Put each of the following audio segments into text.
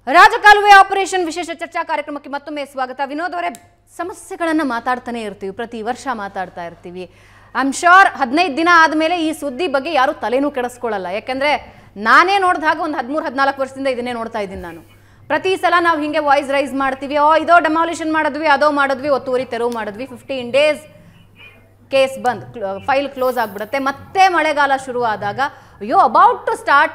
ರಾಜಕಾಲುವೆ ಆಪರೇಷನ್ ವಿಶೇಷ ಚರ್ಚಾ ಕಾರ್ಯಕ್ರಮಕ್ಕೆ ಮತ್ತೊಮ್ಮೆ ಸ್ವಾಗತ ವಿನೋದ್ ಅವರೇ ಸಮಸ್ಯೆಗಳನ್ನು ಮಾತಾಡ್ತಾನೆ ಇರ್ತೀವಿ ಪ್ರತಿ ವರ್ಷ ಮಾತಾಡ್ತಾ ಇರ್ತೀವಿ ಐ ಆಮ್ ಶೋರ್ ಹದಿನೈದು ದಿನ ಆದಮೇಲೆ ಈ ಸುದ್ದಿ ಬಗ್ಗೆ ಯಾರು ತಲೆನೂ ಕೆಡಿಸ್ಕೊಳ್ಳಲ್ಲ ಯಾಕಂದ್ರೆ ನಾನೇ ನೋಡಿದ ಹಾಗೆ ಒಂದು ಹದಿಮೂರು ಹದಿನಾಲ್ಕು ವರ್ಷದಿಂದ ಇದನ್ನೇ ನೋಡ್ತಾ ಇದ್ದೀನಿ ನಾನು ಪ್ರತಿ ಸಲ ನಾವು ಹಿಂಗೆ ವಾಯ್ಸ್ ರೈಸ್ ಮಾಡ್ತೀವಿ ಓ ಇದೋ ಡೆಮಾಲಿಷನ್ ಮಾಡಿದ್ವಿ ಅದೋ ಮಾಡಿದ್ವಿ ಒತ್ತುವರಿ ತೆರವು ಮಾಡಿದ್ವಿ ಫಿಫ್ಟೀನ್ ಡೇಸ್ ಕೇಸ್ ಬಂದ್ ಫೈಲ್ ಕ್ಲೋಸ್ ಆಗ್ಬಿಡುತ್ತೆ ಮತ್ತೆ ಮಳೆಗಾಲ ಶುರು ಆದಾಗ ಅಯ್ಯೋ ಅಬೌಟ್ ಟು ಸ್ಟಾರ್ಟ್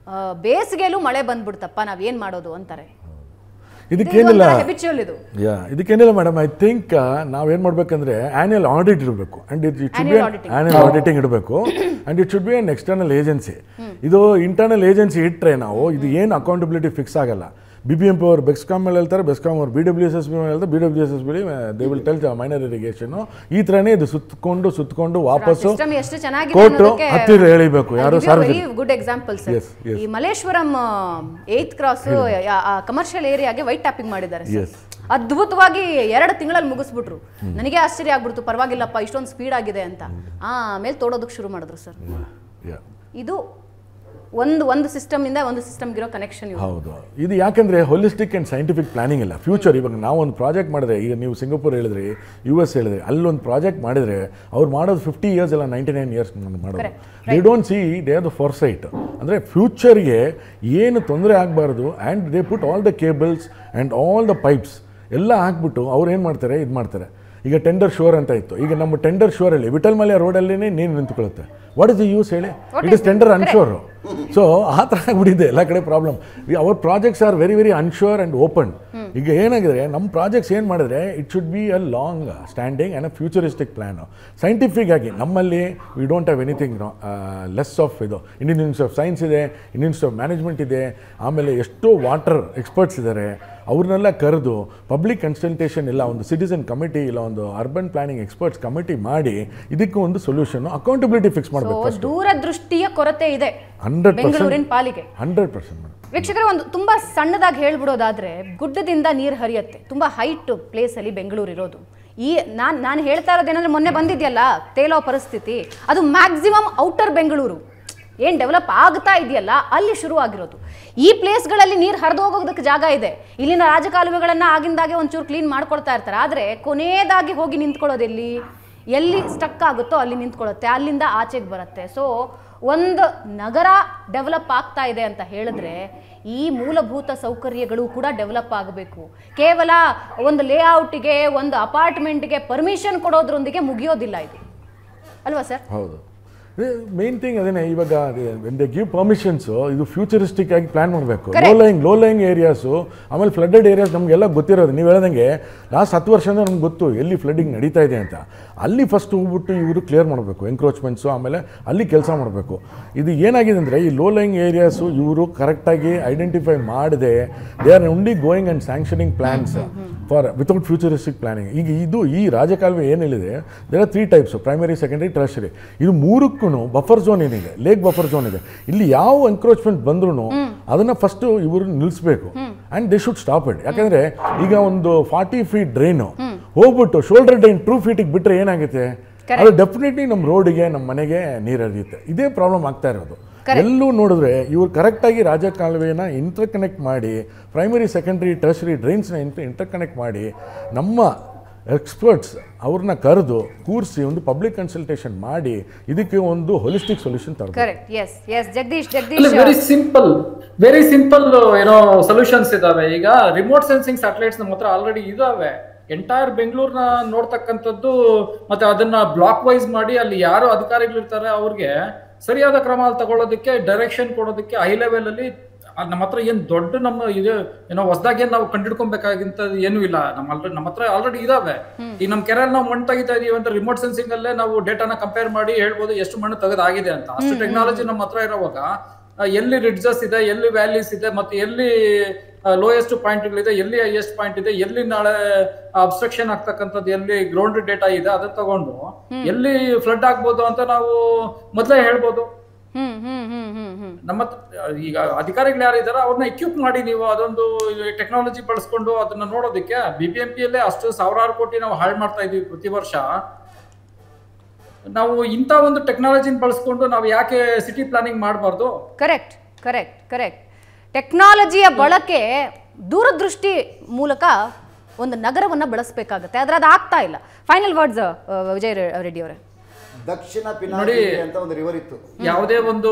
ಬೇಸಿಗೆಲೂ ಮಳೆ ಬಂದ್ಬಿಡ್ತಪ್ಪ ನಾವೇನ್ ಮಾಡೋದು ಅಂತಾರೆ ಇದಕ್ಕೇನಿಲ್ಲ ಹೆಬಿಚುವಲ್ ಇದು ಯಾ ಇದಕ್ಕೇನಿಲ್ಲ ಮೇಡಮ್ ಐ ಥಿಂಕ್ ನಾವೇನು ಮಾಡಬೇಕಂದ್ರೆ ಆನ್ಯಲ್ ಆಡಿಟ್ ಇರಬೇಕು and it it should be Annual auditing. Annual auditing ಇಡಬೇಕು and it should be an external agency ಇದು ಇಂಟರ್ನಲ್ ಏಜೆನ್ಸಿ ಇಟ್ಟರೆ ನಾವು ಇದು ಏನು ಅಕೌಂಟಬಿಲಿಟಿ ಫಿಕ್ಸ್ ಆಗಲ್ಲ ಬಿ ಬಿ ಎಂ ಪಿ ಅವರು ಬೆಸ್ಕಾಮ್ ಮೇಲೆ ಹೇಳ್ತಾರೆ ಬೆಸ್ಕಾಮ್ ಅವರು B W S S B ಮೇಲೆ ಹೇಳ್ತಾರೆ B W S S B they will tell minor irrigation ಈ ಥರನೇ ಇದು ಸುತ್ತಕೊಂಡು ಸುತ್ತಕೊಂಡು ವಾಪಸ್ಸು ಸಿಸ್ಟಮ್ ಎಷ್ಟು ಚೆನ್ನಾಗಿದೆ ಕೋರ್ಟು ಅನ್ನೋದಕ್ಕೆ ಹತ್ತಿರ ಎಳಿಬೇಕು ಯಾರು ವೆರಿ ಸಾರ್ವಜನಿಕ good example sir Yes, yes. ಈ ಮಲೇಶ್ವರಂ ಏತ್ ಕ್ರಾಸ್ ಕಮರ್ಷಿಯಲ್ ಏರಿಯಾಗೆ ವೈಟ್ ಟ್ಯಾಪಿಂಗ್ ಮಾಡಿದ್ದಾರೆ sir. Yes. ಅದ್ಭುತವಾಗಿ ಎರಡು ತಿಂಗಳಲ್ಲಿ ಮುಗಿಸ್ಬಿಟ್ರು ನನಗೆ ಆಶ್ಚರ್ಯ ಆಗ್ಬಿಡ್ತು ಪರವಾಗಿಲ್ಲಪ್ಪ ಇಷ್ಟೊಂದು ಸ್ಪೀಡ್ ಆಗಿದೆ ಅಂತ ಆಮೇಲೆ ತೋಡೋದಕ್ಕೆ ಶುರು ಮಾಡಿದ್ರು ಸರ್ ಯಾ ಇದು ಒಂದು ಒಂದು ಸಿಸ್ಟಮ್ ಇಂದ ಒಂದು ಸಿಸ್ಟಮ್ ಇರೋ ಕನೆಕ್ಷನ್ ಇವು ಹೌದು ಇದು ಯಾಕಂದ್ರೆ ಹೋಲಿಸ್ಟಿಕ್ ಆ್ಯಂಡ್ ಸೈಂಟಿಫಿಕ್ ಪ್ಲಾನಿಂಗ್ ಇಲ್ಲ ಫ್ಯೂಚರ್ ಇವಾಗ ನಾವು ಒಂದು ಪ್ರಾಜೆಕ್ಟ್ ಮಾಡಿದ್ರೆ ಈಗ ನೀವು ಸಿಂಗಪುರ್ ಹೇಳಿದ್ರಿ ಯು ಎಸ್ ಹೇಳಿದ್ರಿ ಅಲ್ಲೊಂದು ಪ್ರಾಜೆಕ್ಟ್ ಮಾಡಿದ್ರೆ ಅವ್ರು ಮಾಡೋದು ಫಿಫ್ಟಿ ಇಯರ್ಸ್ ಇಲ್ಲ ನೈಂಟಿ ನೈನ್ ಇಯರ್ಸ್ ಮಾಡೋದು Correct. They don't see they are the foresight ಅಂದರೆ ಫ್ಯೂಚರ್ಗೆ ಏನು ತೊಂದರೆ ಆಗಬಾರ್ದು and they put all the cables and all the pipes ಎಲ್ಲ ಹಾಕ್ಬಿಟ್ಟು ಅವ್ರು ಏನು ಮಾಡ್ತಾರೆ ಇದು ಮಾಡ್ತಾರೆ ಈಗ ಟೆಂಡರ್ ಶೋರ್ ಅಂತ ಇತ್ತು ಈಗ ನಮ್ಮ ಟೆಂಡರ್ ಶೋರಲ್ಲಿ ವಿಠಲ್ ಮಲೆ ರೋಡಲ್ಲೇ ನೀರು ನಿಂತ್ಕೊಳ್ಳುತ್ತೆ ವಾಟ್ ಇಸ್ ದ ಯೂಸ್ ಹೇಳಿ it is tender unsure so ಆ ಥರ ಆಗ್ಬಿಟ್ಟಿದೆ ಎಲ್ಲ ಕಡೆ problem our projects are very very unsure and open ಈಗ ಏನಾಗಿದೆ ನಮ್ಮ ಪ್ರಾಜೆಕ್ಟ್ಸ್ ಏನು ಮಾಡಿದ್ರೆ it should be a long standing and a futuristic plan scientific ಆಗಿ ನಮ್ಮಲ್ಲಿ we don't have anything less of ಇದು ಇಂಡಿಯನ್ ಇನ್ಸ್ಟಿಟ್ಯೂಟ್ ಆಫ್ ಸೈನ್ಸ್ ಇದೆ Indian Institute of Management ಇದೆ ಆಮೇಲೆ ಎಷ್ಟೋ ವಾಟರ್ ಎಕ್ಸ್ಪರ್ಟ್ಸ್ ಇದ್ದಾರೆ ಅವ್ರನ್ನೆಲ್ಲ ಕರೆದು ಪಬ್ಲಿಕ್ ಕನ್ಸಲ್ಟೇಷನ್ ಇಲ್ಲ ಒಂದು ಸಿಟಿಸನ್ ಕಮಿಟಿ ಇಲ್ಲ ಒಂದು ಅರ್ಬನ್ ಪ್ಲಾನಿಂಗ್ ಎಕ್ಸ್ಪರ್ಟ್ಸ್ ಕಮಿಟಿ ಮಾಡಿ ಇದಕ್ಕೆ ಒಂದು ಸೊಲ್ಯೂಷನ್ ಅಕೌಂಟಬಿಲಿಟಿ ಫಿಕ್ಸ್ ಮಾಡಬೇಕು ಫಸ್ಟ್ ದೂರದೃಷ್ಟಿಯ ಕೊರತೆ ಇದೆ ಹಂಡ್ರೆಡ್ ಬೆಂಗಳೂರಿನ ಪರ್ಸೆಂಟ್ ಪಾಲಿಗೆ ಹಂಡ್ರೆಡ್ ಪರ್ಸೆಂಟ್ ಮೇಡಮ್ ವೀಕ್ಷಕರೇ ಒಂದು ತುಂಬಾ ಸಣ್ಣದಾಗಿ ಹೇಳ್ಬಿಡೋದಾದ್ರೆ ಗುಡ್ಡದಿಂದ ನೀರು ಹರಿಯುತ್ತೆ ತುಂಬಾ ಹೈಟ್ ಪ್ಲೇಸ್ ಅಲ್ಲಿ ಬೆಂಗಳೂರು ಇರೋದು ಈ ನಾನು ನಾನು ಹೇಳ್ತಾ ಇರೋದೇನಂದ್ರೆ ಮೊನ್ನೆ ಬಂದಿದೆಯಲ್ಲ ತೇಲೋ ಪರಿಸ್ಥಿತಿ ಅದು ಮ್ಯಾಕ್ಸಿಮಮ್ ಔಟರ್ ಬೆಂಗಳೂರು ಏನು ಡೆವಲಪ್ ಆಗ್ತಾ ಇದೆಯಲ್ಲ ಅಲ್ಲಿ ಶುರು ಆಗಿರೋದು ಈ ಪ್ಲೇಸ್ಗಳಲ್ಲಿ ನೀರು ಹರಿದು ಹೋಗೋದಕ್ಕೆ ಜಾಗ ಇದೆ ಇಲ್ಲಿನ ರಾಜಕಾಲುವೆಗಳನ್ನು ಆಗಿಂದಾಗೆ ಒಂಚೂರು ಕ್ಲೀನ್ ಮಾಡ್ಕೊಳ್ತಾ ಇರ್ತಾರೆ ಆದರೆ ಕೊನೆಯದಾಗಿ ಹೋಗಿ ನಿಂತ್ಕೊಳ್ಳೋದು ಎಲ್ಲಿ ಎಲ್ಲಿ ಸ್ಟಕ್ ಆಗುತ್ತೋ ಅಲ್ಲಿ ನಿಂತ್ಕೊಳ್ಳುತ್ತೆ ಅಲ್ಲಿಂದ ಆಚೆಗೆ ಬರುತ್ತೆ ಸೊ ಒಂದು ನಗರ ಡೆವಲಪ್ ಆಗ್ತಾ ಇದೆ ಅಂತ ಹೇಳಿದ್ರೆ ಈ ಮೂಲಭೂತ ಸೌಕರ್ಯಗಳು ಕೂಡ ಡೆವಲಪ್ ಆಗಬೇಕು ಕೇವಲ ಒಂದು ಲೇಔಟ್ಗೆ ಒಂದು ಅಪಾರ್ಟ್ಮೆಂಟ್ಗೆ ಪರ್ಮಿಷನ್ ಕೊಡೋದ್ರೊಂದಿಗೆ ಮುಗಿಯೋದಿಲ್ಲ ಇದು ಅಲ್ವಾ ಸರ್ ಹೌದು ಮೇನ್ ಥಿಂಗ್ ಅದೇನೆ ಇವಾಗ ದೇ ಗಿವ್ ಪರ್ಮಿಷನ್ಸು ಇದು ಫ್ಯೂಚರಿಸ್ಟಿಕ್ ಆಗಿ ಪ್ಲಾನ್ ಮಾಡಬೇಕು low lying low lying areas ಆಮೇಲೆ ಫ್ಲಡ್ಡೆಡ್ ಏರಿಯಾಸ್ ನಮಗೆಲ್ಲ ಗೊತ್ತಿರೋದು ನೀವು ಹೇಳ್ದಂಗೆ ಲಾಸ್ಟ್ ಹತ್ತು ವರ್ಷದಿಂದ ನಮ್ಗೆ ಗೊತ್ತು ಎಲ್ಲಿ ಫ್ಲಡ್ಡಿಂಗ್ ನಡೀತಾ ಇದೆ ಅಂತ ಅಲ್ಲಿ ಫಸ್ಟ್ ಹೋಗ್ಬಿಟ್ಟು ಇವರು ಕ್ಲಿಯರ್ ಮಾಡಬೇಕು ಎಂಕ್ರೋಚ್ಮೆಂಟ್ಸು ಆಮೇಲೆ ಅಲ್ಲಿ ಕೆಲಸ ಮಾಡಬೇಕು ಇದು ಏನಾಗಿದೆ ಅಂದರೆ ಈ ಲೋ ಲೈಂಗ್ ಏರಿಯಾಸು ಇವರು ಕರೆಕ್ಟಾಗಿ ಐಡೆಂಟಿಫೈ ಮಾಡದೆ they are only going and sanctioning plans for without futuristic planning ಈಗ ಇದು ಈ ರಾಜಕಾಲುವೆ ಏನು ಹೇಳಿದೆ there are three types primary secondary tertiary ಇದು ಮೂರಕ್ಕೂ ಬಫರ್ ಝೋನ್ ಏನಿದೆ ಲೇಕ್ ಬಫರ್ ಝೋನ್ ಇದೆ ಇಲ್ಲಿ ಯಾವ ಎನ್ಕ್ರೋಚ್ಮೆಂಟ್ ಬಂದ್ರೂ ಅದನ್ನ ಫಸ್ಟ್ ಇವರು ನಿಲ್ಲಿಸಬೇಕು and they should stop it ಯಾಕಂದ್ರೆ ಈಗ ಒಂದು ಫಾರ್ಟಿ ಫೀಟ್ ಡ್ರೈನು ಹೋಗ್ಬಿಟ್ಟು ಶೋಲ್ಡರ್ ಡ್ರೈನ್ ಟೂ ಫೀಟಿಗೆ ಬಿಟ್ರೆ ಏನಾಗುತ್ತೆ ಅದು ಡೆಫಿನೆಟ್ಲಿ ನಮ್ಮ ರೋಡಿಗೆ ನಮ್ಮ ಮನೆಗೆ ನೀರು ಹರಿಯುತ್ತೆ ಇದೇ ಪ್ರಾಬ್ಲಮ್ ಆಗ್ತಾ ಇರೋದು ಎಲ್ಲೂ ನೋಡಿದ್ರೆ ಇವ್ರು ಕರೆಕ್ಟಾಗಿ ರಾಜಕಾಲುವೆನ ಇಂಟರ್ ಕನೆಕ್ಟ್ ಮಾಡಿ ಪ್ರೈಮರಿ ಸೆಕೆಂಡರಿ ಟರ್ಸರಿ ಡ್ರೈನ್ಸ್ನ ಇಂಟರ್ ಇಂಟರ್ ಕನೆಕ್ಟ್ ಮಾಡಿ ನಮ್ಮ ಎಕ್ಸ್ಪರ್ಟ್ಸ್ ಅವ್ರನ್ನ ಕರೆದು ಕೂರಿಸಿ ಒಂದು ಪಬ್ಲಿಕ್ ಕನ್ಸಲ್ಟೇಷನ್ ಮಾಡಿ ಇದಕ್ಕೆ ಒಂದು ಹೊಲಿಸ್ಟಿಕ್ ಸೊಲ್ಯೂಷನ್ ತರಬೇಕು ಕರೆಕ್ಟ್ ಎಸ್ ಎಸ್ ಜಗದೀಶ್ ಅಲ್ಲಿ Jagadish very simple very simple ಏನೋ ಸೊಲ್ಯೂಷನ್ಸ್ ಇದಾವೆ ಈಗ ರಿಮೋಟ್ ಸೆನ್ಸಿಂಗ್ ಸ್ಯಾಟಲೈಟ್ಸ್ ನಮ್ಮ ಹತ್ರ ಆಲ್ರೆಡಿ ಇದಾವೆ ಎಂಟೈರ್ ಬೆಂಗಳೂರ್ನ ನೋಡ್ತಕ್ಕಂಥದ್ದು ಮತ್ತೆ ಅದನ್ನ ಬ್ಲಾಕ್ ವೈಸ್ ಮಾಡಿ ಅಲ್ಲಿ ಯಾರು ಅಧಿಕಾರಿಗಳಿರ್ತಾರೆ ಅವ್ರಿಗೆ ಸರಿಯಾದ ಕ್ರಮ ತಗೊಳ್ಳೋದಕ್ಕೆ ಡೈರೆಕ್ಷನ್ ಕೊಡೋದಕ್ಕೆ ಹೈ ಲೆವೆಲ್ ಅಲ್ಲಿ ಅದ್ ನಮ್ಮ ಹತ್ರ ಏನ್ ದೊಡ್ಡ ನಮ್ಮ ಇದು ಏನೋ ಹೊಸದಾಗಿ ನಾವು ಕಂಡಿಡ್ಕೊಬೇಕಾಗಿಂತ ಏನೂ ಇಲ್ಲ ನಮ್ಮ ಆಲ್ರೆಡಿ ನಮ್ಮ ಹತ್ರ ಆಲ್ರೆಡಿ ಇದಾವೆ ಈಗ ನಮ್ಮ ಕೆರೆಯಲ್ಲಿ ನಾವು ಮಣ್ಣು ತೆಗಿತಾ ಇದೀವಿ ಅಂತ ರಿಮೋಟ್ ಸೆನ್ಸಿಂಗ್ ಅಲ್ಲೇ ನಾವು ಡೇಟಾನ ಕಂಪೇರ್ ಮಾಡಿ ಹೇಳ್ಬೋದು ಎಷ್ಟು ಮಣ್ಣು ತೆಗೆದಾಗಿದೆ ಅಂತ ಅಷ್ಟು ಟೆಕ್ನಾಲಜಿ ನಮ್ಮ ಹತ್ರ ಇರೋವಾಗ ಆ, ಎಲ್ಲಿ ರಿಡ್ಜಸ್ ಇದೆ ಎಲ್ಲಿ ವ್ಯಾಲೀಸ್ ಇದೆ ಮತ್ತೆ ಎಲ್ಲಿ ಲೋಯೆಸ್ಟ್ ಪಾಯಿಂಟ್ಗಳಿದೆ ಎಲ್ಲಿ ಹೈಯೆಸ್ಟ್ ಪಾಯಿಂಟ್ ಇದೆ ಎಲ್ಲಿ ನಾಳೆ ಅಬ್ಸ್ಟ್ರಕ್ಷನ್ ಆಗ್ತಕ್ಕಂಥದ್ದು ಎಲ್ಲಿ ಗ್ರೌಂಡ್ ಡೇಟಾ ಇದೆ ಅದನ್ನ ತಗೊಂಡು ಎಲ್ಲಿ ಫ್ಲಡ್ ಆಗ್ಬೋದು ಅಂತ ನಾವು ಮೊದಲೇ ಹೇಳ್ಬೋದು ಹ್ಮ್ ಹ್ಮ್ ಹ್ಮ್ ಹ್ಮ್ ಹ್ಮ್ ನಮ್ಮ ಹತ್ರ ಈಗ ಅಧಿಕಾರಿಗಳು ಯಾರು ಇದಾರೆ ಅವ್ರನ್ನ ಎಕ್ವಿಪ್ ಮಾಡಿ ನೀವು ಅದೊಂದು ಟೆಕ್ನಾಲಜಿ ಬಳಸ್ಕೊಂಡು ಅದನ್ನ ನೋಡೋದಕ್ಕೆ ಬಿ ಬಿ ಎಂ ಪಿಯಲ್ಲೇ ಅಷ್ಟು ಸಾವಿರಾರು ಕೋಟಿ ನಾವು ಹಾಳು ಮಾಡ್ತಾ ಇದೀವಿ ಪ್ರತಿ ವರ್ಷ ನಾವು ಇಂಥ ಒಂದು ಟೆಕ್ನಾಲಜಿನ ಬಳಸ್ಕೊಂಡು ನಾವು ಯಾಕೆ ಸಿಟಿ ಪ್ಲಾನಿಂಗ್ ಮಾಡಬಾರ್ದು ಕರೆಕ್ಟ್ ಕರೆಕ್ಟ್ ಕರೆಕ್ಟ್ ಟೆಕ್ನಾಲಜಿಯ ಬಳಕೆ ದೂರದೃಷ್ಟಿ ಮೂಲಕ ಒಂದು ನಗರವನ್ನ ಬೆಳೆಸಬೇಕಾಗುತ್ತೆ ಆದ್ರೆ ಅದು ಆಗ್ತಾ ಇಲ್ಲ ಫೈನಲ್ ವರ್ಡ್ಸ್ ವಿಜಯ್ ರೆ- ರೆಡ್ಡಿ ಅವರೇ ದಕ್ಷಿಣ ನೋಡಿ. ಪಿನಾಕಿನಿ ಅಂತ ಒಂದು ರಿವರ್ ಇತ್ತು ಯಾವುದೇ ಒಂದು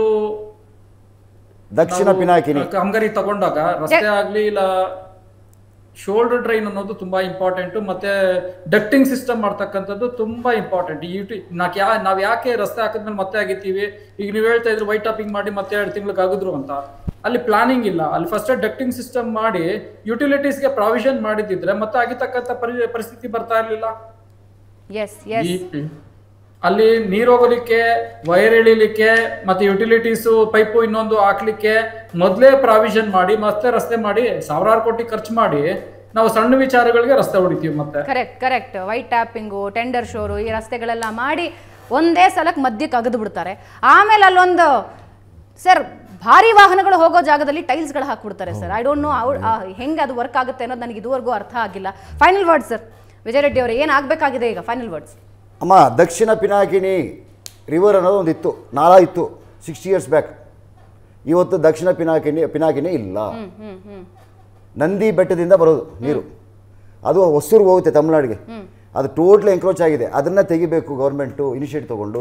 ದಕ್ಷಿಣ ನಾವು ಪಿನಾಕಿನಿ ಕಾಮಗಾರಿ ತಗೊಂಡಾಗ ರಸ್ತೆ ಆಗ್ಲಿ ಇಲ್ಲ ಶೋಲ್ಡರ್ ಡ್ರೈನ್ ಅನ್ನೋದು ತುಂಬಾ ಇಂಪಾರ್ಟೆಂಟ್ ಮತ್ತೆ ಡಕ್ಟಿಂಗ್ ಸಿಸ್ಟಮ್ ಮಾಡ್ತಕ್ಕಂಥದ್ದು ತುಂಬಾ ಇಂಪಾರ್ಟೆಂಟ್ ಯುಟಿ ನಾಕ್ ಯಾ ನಾವ್ ಯಾಕೆ ರಸ್ತೆ ಹಾಕಿದ್ಮೇಲೆ ಮತ್ತೆ ಆಗಿತ್ತೀವಿ ಈಗ ನೀವು ಹೇಳ್ತಾ ಇದ್ರು ವೈಟ್ ಟಾಪಿಂಗ್ ಮಾಡಿ ಮತ್ತೆ ಎರಡು ತಿಂಗಳಿಗೆ ಆಗಿದ್ರು ಅಂತ ಅಲ್ಲಿ ಪ್ಲಾನಿಂಗ್ ಇಲ್ಲ ಅಲ್ಲಿ ಫಸ್ಟ್ ಡಕ್ಟಿಂಗ್ ಸಿಸ್ಟಮ್ ಮಾಡಿ ಯುಟಿಲಿಟೀಸ್ಗೆ ಪ್ರಾವಿಷನ್ ಮಾಡಿದಿದ್ರೆ ಮತ್ತೆ ಆಗಿರ್ತಕ್ಕಂಥ ಪರಿ ಪರಿಸ್ಥಿತಿ ಬರ್ತಾ ಇರ್ಲಿಲ್ಲ ಎಸ್ ಎಸ್ ಈ- ಅಲ್ಲಿ ನೀರು ಹೋಗಲಿಕ್ಕೆ ವೈರ್ ಎಳಿಲಿಕ್ಕೆ ಮತ್ತೆ ಯುಟಿಲಿಟೀಸು ಪೈಪು ಇನ್ನೊಂದು ಹಾಕ್ಲಿಕ್ಕೆ ಮೊದಲೇ ಪ್ರಾವಿಷನ್ ಮಾಡಿ ಮತ್ತೆ ರಸ್ತೆ ಮಾಡಿ ಸಾವಿರಾರು ಕೋಟಿ ಖರ್ಚು ಮಾಡಿ ನಾವು ಸಣ್ಣ ವಿಚಾರಗಳಿಗೆ ರಸ್ತೆ ಹೊಡಿತೀವಿ ಮತ್ತೆ correct correct white topping tender ಶೋರು ಈ ರಸ್ತೆಗಳೆಲ್ಲ ಮಾಡಿ ಒಂದೇ ಸಲಕ್ಕೆ ಮಧ್ಯಕ್ಕೆ ಅಗದು ಬಿಡ್ತಾರೆ ಆಮೇಲೆ ಅಲ್ಲೊಂದು ಸರ್ ಭಾರಿ ವಾಹನಗಳು ಹೋಗೋ ಜಾಗದಲ್ಲಿ ಟೈಲ್ಸ್ಗಳು ಹಾಕ್ಬಿಡ್ತಾರೆ ಸರ್ ಐ ಡೋಂಟ್ ನೋ ಹೆಂಗೆ ಅದು ವರ್ಕ್ ಆಗುತ್ತೆ ಅನ್ನೋದು ನನಗೆ ಇದುವರೆಗೂ ಅರ್ಥ ಆಗಿಲ್ಲ final words sir Vijay Reddy ಅವರೇ ಏನು ಆಗಬೇಕಾಗಿದೆ ಈಗ ಫೈನಲ್ ವರ್ಡ್ಸ್ ಅಮ್ಮ ದಕ್ಷಿಣ ಪಿನಾಕಿನಿ ರಿವರ್ ಅನ್ನೋದು ಒಂದು ಇತ್ತು ನಾಲ ಇತ್ತು ಸಿಕ್ಸ್ಟಿ ಇಯರ್ಸ್ ಬ್ಯಾಕ್ ಇವತ್ತು ದಕ್ಷಿಣ ಪಿನಾಕಿನಿ ಪಿನಾಕಿನಿ ಇಲ್ಲ ನಂದಿ ಬೆಟ್ಟದಿಂದ ಬರೋದು ನೀರು ಅದು ಹೊಸೂರಿಗೆ ಹೋಗುತ್ತೆ ತಮಿಳ್ನಾಡಿಗೆ ಅದು ಟೋಟ್ಲಿ ಎಂಕ್ರೋಚ್ ಆಗಿದೆ ಅದನ್ನು ತೆಗಿಬೇಕು ಗೌರ್ಮೆಂಟು ಇನಿಷಿಯೇಟಿವ್ ತಗೊಂಡು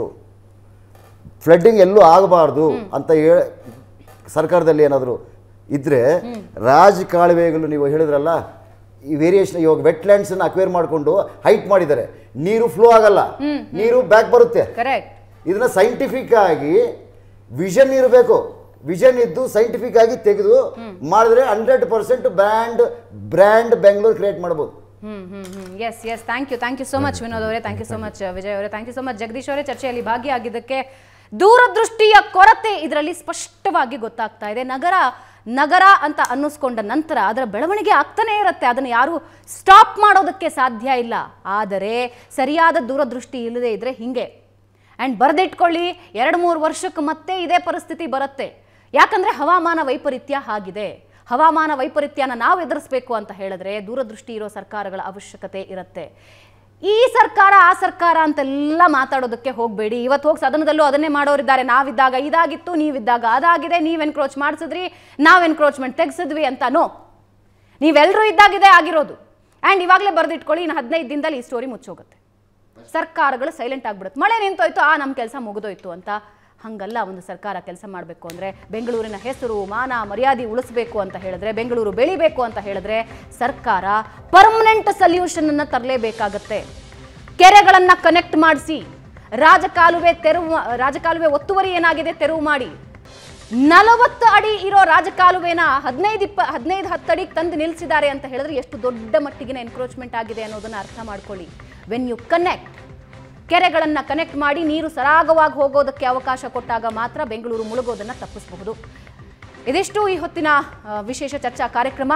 ಫ್ಲಡ್ಡಿಂಗ್ ಎಲ್ಲೂ ಆಗಬಾರ್ದು ಅಂತ ಹೇಳ ಸರ್ಕಾರದಲ್ಲಿ ಏನಾದರೂ ಇದ್ದರೆ ರಾಜ ಕಾಲುವೆಗಳು ನೀವು ಹೇಳಿದ್ರಲ್ಲ ಈ ವೇರಿಯೇಷನ್ ಇವಾಗ ವೆಟ್ಲ್ಯಾಂಡ್ಸನ್ನು ಅಕ್ವೇರ್ ಮಾಡಿಕೊಂಡು ಹೈಟ್ ಮಾಡಿದ್ದಾರೆ ನೀರು ಫ್ಲೋ ಆಗಲ್ಲ ನೀರು ಬ್ಯಾಕ್ ಬರುತ್ತೆ ಕರೆಕ್ಟ್ ಇದನ್ನ ಸೈಂಟಿಫಿಕ್ ಆಗಿ ವಿಷನ್ ಇರಬೇಕು ವಿಷನ್ ಇದ್ದು ಸೈಂಟಿಫಿಕ್ ಆಗಿ ತೆಗೆದು ಮಾಡಿದ್ರೆ hundred percent brand brand Bengaluru create ಮಾಡ್ಬೋದು hmm hmm hmm yes yes thank you thank you so much Vinod ಅವರೇ thank you so much Vijay ಅವರೇ thank you so much Jagadish ಅವರೇ ಚರ್ಚೆಯಲ್ಲಿ ಭಾಗಿಯಾಗಿದ್ದಕ್ಕೆ ದೂರದೃಷ್ಟಿಯ ಕೊರತೆ ಇದರಲ್ಲಿ ಸ್ಪಷ್ಟವಾಗಿ ಗೊತ್ತಾಗ್ತಾ ಇದೆ ನಗರ ನಗರ ಅಂತ ಅನ್ನಿಸ್ಕೊಂಡ ನಂತರ ಅದರ ಬೆಳವಣಿಗೆ ಆಗ್ತಾನೆ ಇರುತ್ತೆ ಅದನ್ನು ಯಾರು ಸ್ಟಾಪ್ ಮಾಡೋದಕ್ಕೆ ಸಾಧ್ಯ ಇಲ್ಲ ಆದರೆ ಸರಿಯಾದ ದೂರದೃಷ್ಟಿ ಇಲ್ಲದೆ ಇದ್ರೆ ಹಿಂಗೆ ಆ್ಯಂಡ್ ಬರೆದಿಟ್ಕೊಳ್ಳಿ ಎರಡು ಮೂರು ವರ್ಷಕ್ಕೆ ಮತ್ತೆ ಇದೇ ಪರಿಸ್ಥಿತಿ ಬರುತ್ತೆ ಯಾಕಂದ್ರೆ ಹವಾಮಾನ ವೈಪರೀತ್ಯ ಆಗಿದೆ ಹವಾಮಾನ ವೈಪರೀತ್ಯನ ನಾವು ಎದುರಿಸ್ಬೇಕು ಅಂತ ಹೇಳಿದ್ರೆ ದೂರದೃಷ್ಟಿ ಇರೋ ಸರ್ಕಾರಗಳ ಅವಶ್ಯಕತೆ ಇರುತ್ತೆ ಈ ಸರ್ಕಾರ ಆ ಸರ್ಕಾರ ಅಂತೆಲ್ಲ ಮಾತಾಡೋದಕ್ಕೆ ಹೋಗಬೇಡಿ ಇವತ್ತು ಹೋಗಿ ಸದನದಲ್ಲೂ ಅದನ್ನೇ ಮಾಡೋರಿದ್ದಾರೆ ನಾವಿದ್ದಾಗ ಇದಾಗಿತ್ತು ನೀವಿದ್ದಾಗ ಅದಾಗಿದೆ ನೀವು ಎನ್ಕ್ರೋಚ್ ಮಾಡಿಸಿದ್ರಿ ನಾವು ಎನ್ಕ್ರೋಚ್ಮೆಂಟ್ ತೆಗೆಸಿದ್ವಿ ಅಂತ ನೋ ನೀವೆಲ್ಲರೂ ಇದ್ದಾಗಿದೆ ಆಗಿರೋದು ಆ್ಯಂಡ್ ಇವಾಗಲೇ ಬರೆದಿಟ್ಕೊಳ್ಳಿ ಇನ್ನು ಹದಿನೈದು ದಿನದಲ್ಲಿ ಈ ಸ್ಟೋರಿ ಮುಚ್ಚೋಗುತ್ತೆ ಸರ್ಕಾರಗಳು ಸೈಲೆಂಟ್ ಆಗ್ಬಿಡುತ್ತೆ ಮಳೆ ನಿಂತೋಯ್ತು ಆ ನಮ್ಮ ಕೆಲಸ ಮುಗಿದೋಯ್ತು ಅಂತ ಹಂಗಲ್ಲ ಒಂದು ಸರ್ಕಾರ ಕೆಲಸ ಮಾಡಬೇಕು ಅಂದರೆ ಬೆಂಗಳೂರಿನ ಹೆಸರು ಮಾನ ಮರ್ಯಾದೆ ಉಳಿಸ್ಬೇಕು ಅಂತ ಹೇಳಿದ್ರೆ ಬೆಂಗಳೂರು ಬೆಳಿಬೇಕು ಅಂತ ಹೇಳಿದ್ರೆ ಸರ್ಕಾರ ಪರ್ಮನೆಂಟ್ ಸೊಲ್ಯೂಷನನ್ನು ತರಲೇಬೇಕಾಗತ್ತೆ ಕೆರೆಗಳನ್ನು ಕನೆಕ್ಟ್ ಮಾಡಿಸಿ ರಾಜಕಾಲುವೆ ತೆರವು ರಾಜಕಾಲುವೆ ಒತ್ತುವರಿ ಏನಾಗಿದೆ ತೆರವು ಮಾಡಿ ನಲವತ್ತು ಅಡಿ ಇರೋ ರಾಜಕಾಲುವೆನ ಹದಿನೈದು ಇಪ್ಪ ಹದಿನೈದು ಹತ್ತು ಅಡಿಗೆ ತಂದು ನಿಲ್ಲಿಸಿದ್ದಾರೆ ಅಂತ ಹೇಳಿದ್ರೆ ಎಷ್ಟು ದೊಡ್ಡ ಮಟ್ಟಿಗಿನ ಎನ್ಕ್ರೋಚ್ಮೆಂಟ್ ಆಗಿದೆ ಅನ್ನೋದನ್ನ ಅರ್ಥ ಮಾಡ್ಕೊಳ್ಳಿ ವೆನ್ ಯು ಕನೆಕ್ಟ್ ಕೆರೆಗಳನ್ನು ಕನೆಕ್ಟ್ ಮಾಡಿ ನೀರು ಸರಾಗವಾಗಿ ಹೋಗೋದಕ್ಕೆ ಅವಕಾಶ ಕೊಟ್ಟಾಗ ಮಾತ್ರ ಬೆಂಗಳೂರು ಮುಳುಗೋದನ್ನು ತಪ್ಪಿಸಬಹುದು ಇದಿಷ್ಟು ಈ ಹೊತ್ತಿನ ಆ, ವಿಶೇಷ ಚರ್ಚಾ ಕಾರ್ಯಕ್ರಮ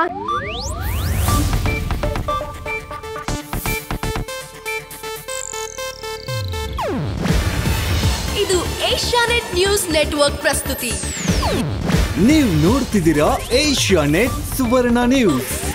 ಇದು ಏಷ್ಯಾನೆಟ್ ನ್ಯೂಸ್ ನೆಟ್ವರ್ಕ್ ಪ್ರಸ್ತುತಿ ನೀವು ನೋಡ್ತಿದ್ದೀರಾ ಏಷ್ಯಾ ನೆಟ್ ಸುವರ್ಣ ನ್ಯೂಸ್